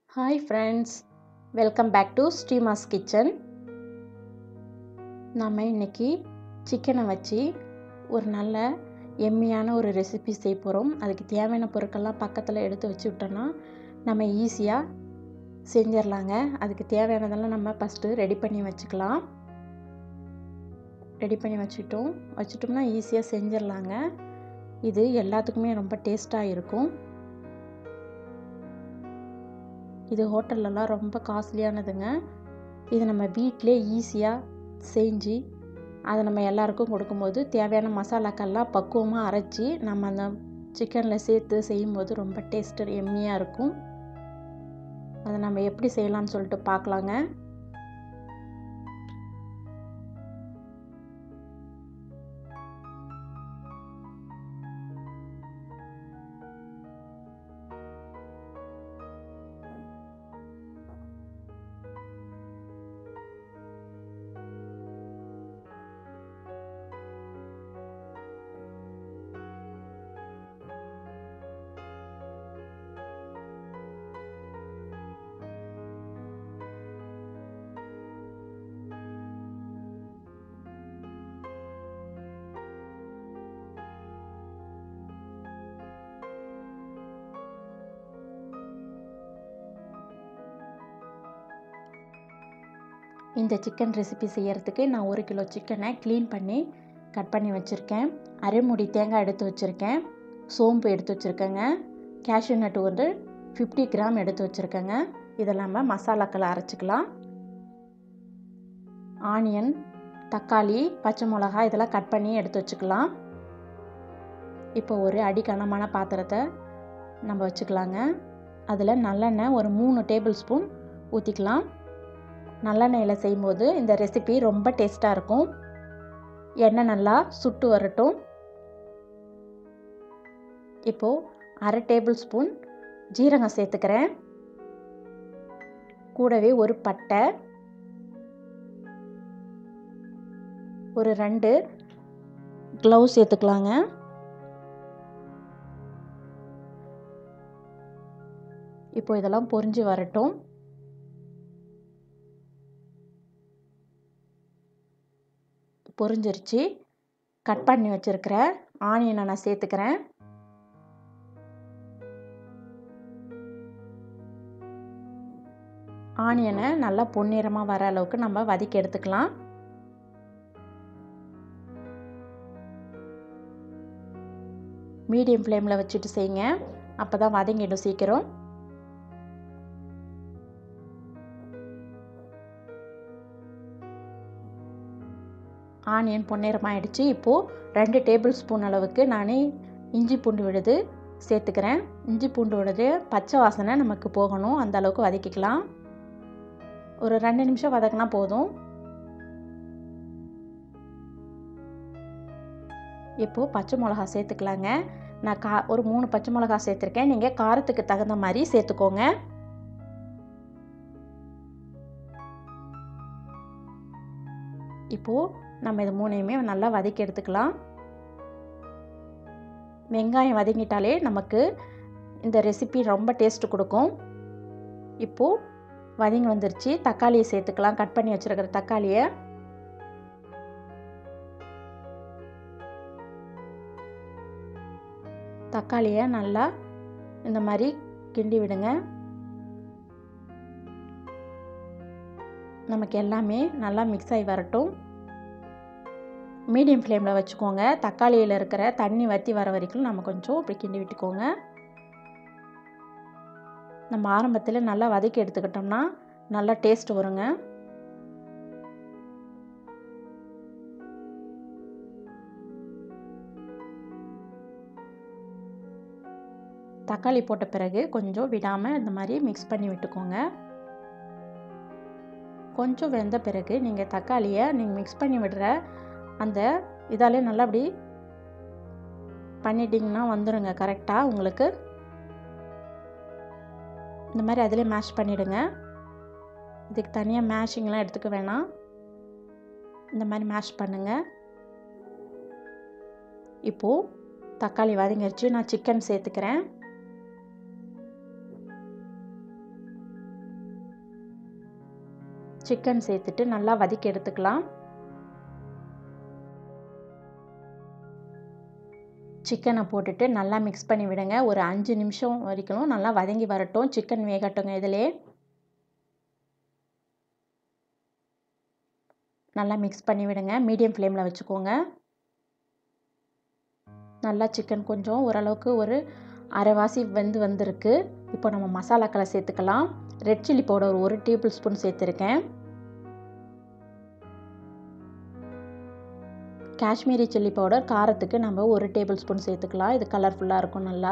hi friends welcome back to Srimas kitchen நம்ம இன்றைக்கி சிக்கனை வச்சு ஒரு நல்ல எம்மியான ஒரு ரெசிபி செய்ய போகிறோம் அதுக்கு தேவையான பொருட்கள்லாம் பக்கத்தில் எடுத்து வச்சு விட்டோன்னா நம்ம ஈஸியாக செஞ்சிடலாங்க அதுக்கு தேவையானதெல்லாம் நம்ம ஃபஸ்ட்டு ரெடி பண்ணி வச்சுக்கலாம் ரெடி பண்ணி வச்சுட்டோம் வச்சுட்டோம்னா ஈஸியாக செஞ்சிடலாங்க இது எல்லாத்துக்குமே ரொம்ப டேஸ்ட்டாக இருக்கும் இது ஹோட்டல்லலாம் ரொம்ப காஸ்ட்லியானதுங்க இது நம்ம வீட்டிலே ஈஸியாக செஞ்சு அதை நம்ம எல்லாருக்கும் கொடுக்கும்போது தேவையான மசாலாக்கள்லாம் பக்குவமாக அரைச்சி நம்ம அந்த சிக்கனில் சேர்த்து செய்யும்போது ரொம்ப டேஸ்ட்டு எம்மியாக இருக்கும் அதை நம்ம எப்படி செய்யலாம்னு சொல்லிட்டு பார்க்கலாங்க இந்த சிக்கன் ரெசிபி செய்கிறதுக்கு நான் ஒரு கிலோ சிக்கனை க்ளீன் பண்ணி கட் பண்ணி வச்சுருக்கேன் அரைமுடி தேங்காய் எடுத்து வச்சுருக்கேன் சோம்பு எடுத்து வச்சுருக்கேங்க கேஷ்யூ நட்டு வந்து ஃபிஃப்டி கிராம் எடுத்து வச்சுருக்கேங்க இதெல்லாம் மசாலாக்களை அரைச்சிக்கலாம் ஆனியன் தக்காளி பச்சை மிளகா இதெல்லாம் கட் பண்ணி எடுத்து வச்சுக்கலாம் இப்போ ஒரு அடிக்கனமான பாத்திரத்தை நம்ம வச்சுக்கலாங்க அதில் நல்லெண்ணெய் ஒரு மூணு டேபிள் ஸ்பூன் ஊற்றிக்கலாம் நல்லெண்ணெயில் செய்யும்போது இந்த ரெசிபி ரொம்ப டேஸ்ட்டாக இருக்கும் எண்ணெய் நல்லா சுட்டு வரட்டும் இப்போது அரை டேபிள் ஸ்பூன் ஜீரகம் சேர்த்துக்கிறேன் கூடவே ஒரு பட்டை ஒரு ரெண்டு க்ளவுஸ் சேர்த்துக்கலாங்க இப்போ இதெல்லாம் பொரிஞ்சு வரட்டும் பொரிஞ்சிருச்சு கட் பண்ணி வச்சுருக்கிற ஆனியனை நான் சேர்த்துக்கிறேன் ஆனியனை நல்லா பொன்னிறமாக வர அளவுக்கு நம்ம வதக்கி எடுத்துக்கலாம் மீடியம் ஃப்ளேமில் வச்சுட்டு செய்யுங்க அப்போ தான் வதங்கிடும் சீக்கிரம் ஆனியன் பொன்னிறமாயிடுச்சு இப்போது ரெண்டு டேபிள் ஸ்பூன் அளவுக்கு நான் இஞ்சி பூண்டு விழுது சேர்த்துக்கிறேன் இஞ்சி பூண்டு விழுது பச்சை வாசனை நமக்கு போகணும் அந்த அளவுக்கு வதக்கிக்கலாம் ஒரு ரெண்டு நிமிஷம் வதக்கினா போதும் இப்போது பச்சை மிளகா சேர்த்துக்கலாங்க நான் கா ஒரு மூணு பச்சை மிளகா சேர்த்துருக்கேன் நீங்கள் காரத்துக்கு தகுந்த மாதிரி சேர்த்துக்கோங்க இப்போது நம்ம இது மூணையுமே நல்லா வதக்கி எடுத்துக்கலாம் வெங்காயம் வதங்கிட்டாலே நமக்கு இந்த ரெசிபி ரொம்ப டேஸ்ட்டு கொடுக்கும் இப்போது வதங்கி வந்துருச்சு தக்காளியை சேர்த்துக்கலாம் கட் பண்ணி வச்சுருக்கிற தக்காளியை தக்காளியை நல்லா இந்த மாதிரி கிண்டி விடுங்க நமக்கு எல்லாமே நல்லா மிக்ஸ் ஆகி வரட்டும் மீடியம் ஃப்ளேமில் வச்சுக்கோங்க தக்காளியில் இருக்கிற தண்ணி வற்றி வர வரைக்கும் நம்ம கொஞ்சம் இப்படி கிண்டி விட்டுக்கோங்க நம்ம ஆரம்பத்தில் நல்லா வதக்கி எடுத்துக்கிட்டோம்னா நல்லா டேஸ்ட் வருங்க தக்காளி போட்ட பிறகு கொஞ்சம் விடாமல் இந்த மாதிரி மிக்ஸ் பண்ணி விட்டுக்கோங்க கொஞ்சம் வெந்த பிறகு நீங்கள் தக்காளியை நீங்கள் மிக்ஸ் பண்ணி விடுற அந்த இதாலே நல்லா அப்படி பண்ணிட்டிங்கன்னா வந்துடுங்க கரெக்டாக உங்களுக்கு இந்த மாதிரி அதிலே மேஷ் பண்ணிவிடுங்க இதுக்கு தனியாக மேஷிங்லாம் எடுத்துக்க வேணாம் இந்த மாதிரி மேஷ் பண்ணுங்கள் இப்போது தக்காளி வதங்கிருச்சு நான் சிக்கன் சேர்த்துக்கிறேன் சிக்கன் சேர்த்துட்டு நல்லா வதக்கி எடுத்துக்கலாம் சிக்கனை போட்டுட்டு நல்லா மிக்ஸ் பண்ணி விடுங்க ஒரு அஞ்சு நிமிஷம் வரைக்கும் நல்லா வதங்கி வரட்டும் சிக்கன் வேகட்டுங்க இதிலே நல்லா மிக்ஸ் பண்ணி விடுங்க மீடியம் ஃப்ளேமில் வச்சுக்கோங்க நல்லா சிக்கன் கொஞ்சம் ஓரளவுக்கு ஒரு அரைவாசி வெந்து வந்திருக்கு இப்போ நம்ம மசாலாக்களை சேர்த்துக்கலாம் ரெட் சில்லி பவுடர் ஒரு டேபிள் ஸ்பூன் சேர்த்துருக்கேன் காஷ்மீரி சில்லி பவுடர் காரத்துக்கு நம்ம ஒரு டேபிள் ஸ்பூன் சேர்த்துக்கலாம் இது கலர்ஃபுல்லாக இருக்கும் நல்லா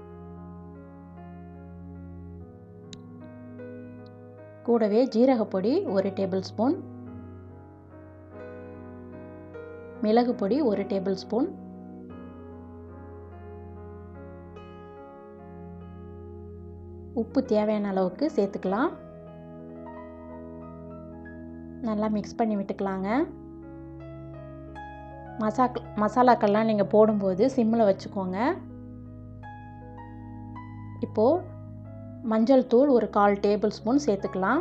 கூடவே ஜீரகப்பொடி ஒரு டேபிள் ஸ்பூன் மிளகு பொடி ஒரு டேபிள் ஸ்பூன் உப்பு தேவையான அளவுக்கு சேர்த்துக்கலாம் நல்லா மிக்ஸ் பண்ணி விட்டுக்கலாங்க மசா மசாலாக்கள்லாம் நீங்கள் போடும்போது சிம்மில் வச்சுக்கோங்க இப்போது மஞ்சள் தூள் ஒரு கால் டேபிள் ஸ்பூன் சேர்த்துக்கலாம்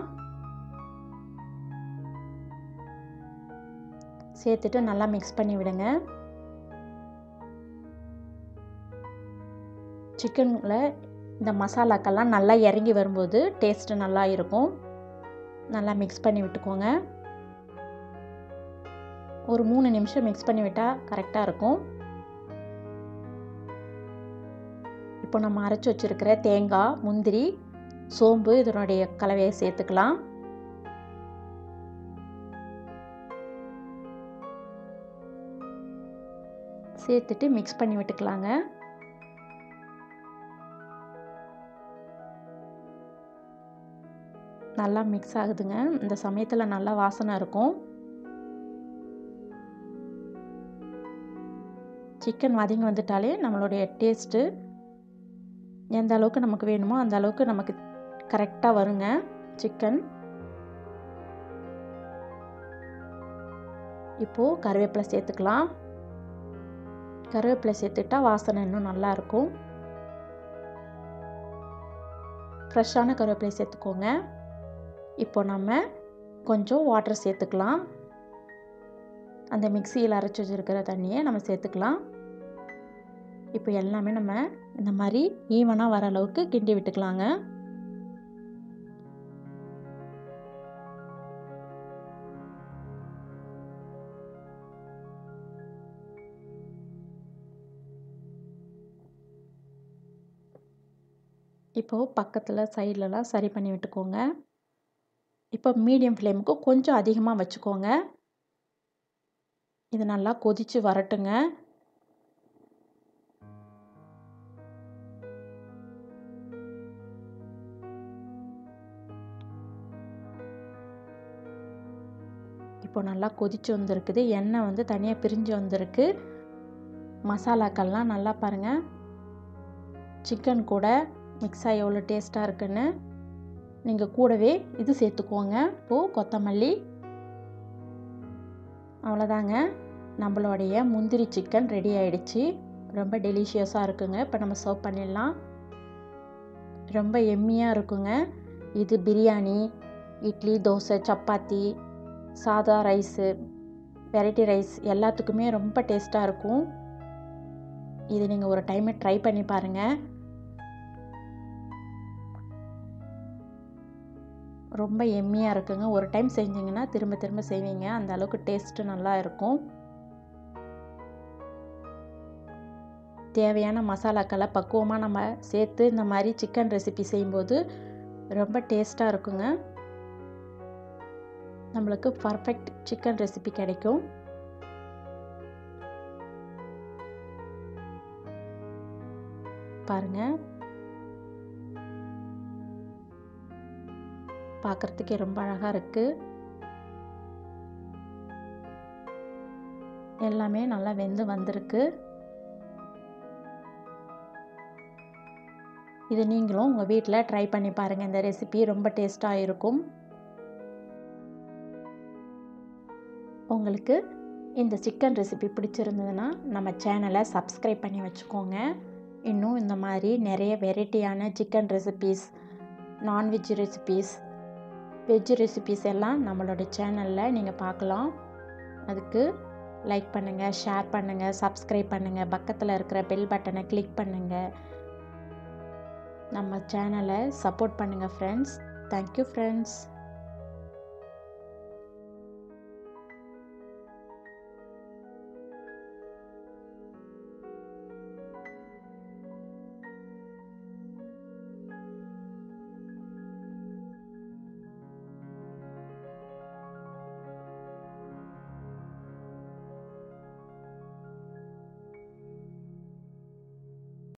சேர்த்துட்டு நல்லா மிக்ஸ் பண்ணி விடுங்க சிக்கனில் இந்த மசாலாக்கெல்லாம் நல்லா இறங்கி வரும்போது டேஸ்ட்டு நல்லா இருக்கும் நல்லா மிக்ஸ் பண்ணி விட்டுக்கோங்க ஒரு மூணு நிமிஷம் மிக்ஸ் பண்ணி விட்டால் கரெக்டாக இருக்கும் இப்போ நம்ம அரைச்சி வச்சுருக்கிற தேங்காய் முந்திரி சோம்பு இதனுடைய கலவையை சேர்த்துக்கலாம் சேர்த்துட்டு மிக்ஸ் பண்ணி விட்டுக்கலாங்க நல்லா மிக்ஸ் ஆகுதுங்க இந்த சமயத்தில் நல்லா வாசனை இருக்கும் சிக்கன் வதங்கி வந்துட்டாலே நம்மளுடைய டேஸ்ட்டு எந்த அளவுக்கு நமக்கு வேணுமோ அந்த அளவுக்கு நமக்கு கரெக்டாக வருங்க சிக்கன் இப்போது கருவேப்பிலை சேர்த்துக்கலாம் கருவேப்பிலை சேர்த்துட்டா வாசனை இன்னும் நல்லாயிருக்கும் ஃப்ரெஷ்ஷான கருவேப்பிலை சேர்த்துக்கோங்க இப்போ நம்ம கொஞ்சம் வாட்டர் சேர்த்துக்கலாம் அந்த மிக்சியில் அரைச்சி வச்சுருக்கிற தண்ணியை நம்ம சேர்த்துக்கலாம் இப்போ எல்லாமே நம்ம இந்த மாதிரி ஈவனாக வர அளவுக்கு கிண்டி விட்டுக்கலாங்க இப்போது பக்கத்தில் சைட்லலாம் சரி பண்ணி விட்டுக்கோங்க இப்போ மீடியம் ஃப்ளேமுக்கு கொஞ்சம் அதிகமாக வச்சுக்கோங்க இது நல்லா கொதித்து வரட்டுங்க இப்போ நல்லா கொதித்து வந்திருக்குது எண்ணெய் வந்து தனியாக பிரிஞ்சு வந்திருக்கு மசாலாக்கள்லாம் நல்லா பாருங்கள் சிக்கன் கூட மிக்ஸ் ஆகி எவ்வளோ டேஸ்ட்டாக இருக்குன்னு நீங்கள் கூடவே இது சேர்த்துக்கோங்க இப்போது கொத்தமல்லி அவ்வளோதாங்க நம்மளுடைய முந்திரி சிக்கன் ரெடி ஆயிடுச்சு ரொம்ப டெலிஷியஸாக இருக்குங்க இப்போ நம்ம சர்வ் பண்ணிடலாம் ரொம்ப எம்மியாக இருக்குங்க இது பிரியாணி இட்லி தோசை சப்பாத்தி சாதா ரைஸு வெரைட்டி ரைஸ் எல்லாத்துக்குமே ரொம்ப டேஸ்ட்டாக இருக்கும் இது நீங்கள் ஒரு டைமை ட்ரை பண்ணி பாருங்கள் ரொம்ப எம்மியாக இருக்குங்க ஒரு டைம் செஞ்சிங்கன்னா திரும்ப திரும்ப செய்வீங்க அந்த அளவுக்கு டேஸ்ட்டு நல்லா இருக்கும் தேவையான மசாலாக்களை பக்குவமாக நம்ம சேர்த்து இந்த மாதிரி சிக்கன் ரெசிபி செய்யும்போது ரொம்ப டேஸ்ட்டாக இருக்குங்க நம்மளுக்கு பர்ஃபெக்ட் சிக்கன் ரெசிபி கிடைக்கும் பாருங்கள் பார்க்குறதுக்கே ரொம்ப அழகாக இருக்குது எல்லாமே நல்லா வெந்து வந்திருக்கு இது நீங்களும் உங்கள் வீட்டில் ட்ரை பண்ணி பாருங்கள் இந்த ரெசிபி ரொம்ப டேஸ்ட்டாக இருக்கும் உங்களுக்கு இந்த சிக்கன் ரெசிபி பிடிச்சிருந்ததுன்னா நம்ம சேனலை சப்ஸ்கிரைப் பண்ணி வச்சுக்கோங்க இன்னும் இந்த மாதிரி நிறைய வெரைட்டியான chicken recipes non veg recipes veg recipes எல்லாம் நம்மளோட சேனலில் நீங்கள் பார்க்கலாம் அதுக்கு லைக் பண்ணுங்கள் ஷேர் பண்ணுங்கள் சப்ஸ்கிரைப் பண்ணுங்கள் பக்கத்தில் இருக்கிற பெல் பட்டனை கிளிக் பண்ணுங்கள் நம்ம சேனலை சப்போர்ட் பண்ணுங்கள் ஃப்ரெண்ட்ஸ் தேங்க்யூ ஃப்ரெண்ட்ஸ்